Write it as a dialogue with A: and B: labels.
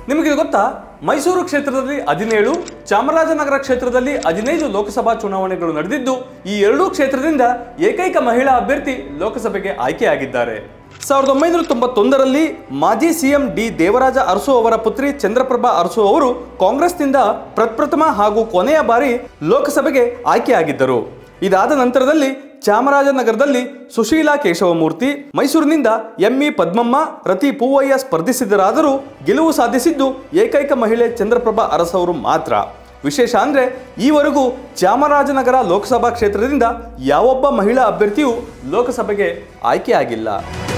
A: ನಿಮಗೆ ಗೊತ್ತಾ ಮೈಸೂರು ಕ್ಷೇತ್ರದಲ್ಲಿ ಹದಿನೇಳು ಚಾಮರಾಜನಗರ ಕ್ಷೇತ್ರದಲ್ಲಿ ಹದಿನೈದು ಲೋಕಸಭಾ ಚುನಾವಣೆಗಳು ನಡೆದಿದ್ದು ಈ ಎರಡೂ ಕ್ಷೇತ್ರದಿಂದ ಏಕೈಕ ಮಹಿಳಾ ಅಭ್ಯರ್ಥಿ ಲೋಕಸಭೆಗೆ ಆಯ್ಕೆಯಾಗಿದ್ದಾರೆ ಸಾವಿರದ ಒಂಬೈನೂರ ತೊಂಬತ್ತೊಂದರಲ್ಲಿ ಮಾಜಿ ಸಿಎಂ ಡಿ ದೇವರಾಜ ಅರಸು ಅವರ ಪುತ್ರಿ ಚಂದ್ರಪ್ರಭಾ ಅರಸು ಅವರು ಕಾಂಗ್ರೆಸ್ನಿಂದ ಪ್ರಪ್ರಥಮ ಹಾಗೂ ಕೊನೆಯ ಬಾರಿ ಲೋಕಸಭೆಗೆ ಆಯ್ಕೆಯಾಗಿದ್ದರು ಇದಾದ ನಂತರದಲ್ಲಿ ಚಾಮರಾಜನಗರದಲ್ಲಿ ಸುಶೀಲಾ ಕೇಶವಮೂರ್ತಿ ಮೈಸೂರಿನಿಂದ ಎಂಇ ಪದ್ಮಮ್ಮ ರತಿ ಪೂವಯ್ಯ ಸ್ಪರ್ಧಿಸಿದರಾದರೂ ಗೆಲುವು ಸಾಧಿಸಿದ್ದು ಏಕೈಕ ಮಹಿಳೆ ಚಂದ್ರಪ್ರಭಾ ಅರಸವರು ಮಾತ್ರ ವಿಶೇಷ ಅಂದ್ರೆ ಈವರೆಗೂ ಚಾಮರಾಜನಗರ ಲೋಕಸಭಾ ಕ್ಷೇತ್ರದಿಂದ ಯಾವೊಬ್ಬ ಮಹಿಳಾ ಅಭ್ಯರ್ಥಿಯೂ ಲೋಕಸಭೆಗೆ ಆಯ್ಕೆಯಾಗಿಲ್ಲ